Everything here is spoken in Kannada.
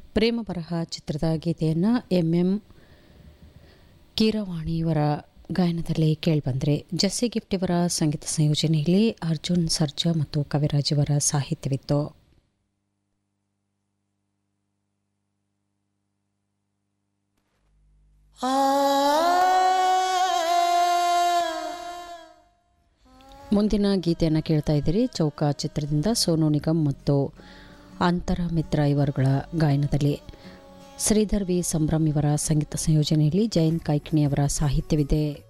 ಪ್ರೇಮ ಬರಹ ಚಿತ್ರದ ಗೀತೆಯನ್ನು ಎಂ ಎಂ ಕೀರವಾಣಿ ಇವರ ಗಾಯನದಲ್ಲಿ ಕೇಳಿಬಂದರೆ ಜಸ್ಸಿ ಗಿಫ್ಟ್ ಇವರ ಸಂಗೀತ ಸಂಯೋಜನೆಯಲ್ಲಿ ಅರ್ಜುನ್ ಸರ್ಜಾ ಮತ್ತು ಕವಿರಾಜ್ ಇವರ ಸಾಹಿತ್ಯವಿತ್ತು ಮುಂದಿನ ಗೀತೆಯನ್ನು ಕೇಳ್ತಾ ಇದ್ದೀರಿ ಚೌಕ ಚಿತ್ರದಿಂದ ಸೋನು ನಿಗಮ್ ಮತ್ತು ಅಂತರ ಮಿತ್ರ ಇವರುಗಳ ಗಾಯನದಲ್ಲಿ ಶ್ರೀಧರ್ ವಿ ಸಂಭ್ರಮ್ ಇವರ ಸಂಗೀತ ಸಂಯೋಜನೆಯಲ್ಲಿ ಜಯಂತ್ ಕಾಯ್ಕಿಣಿ ಅವರ ಸಾಹಿತ್ಯವಿದೆ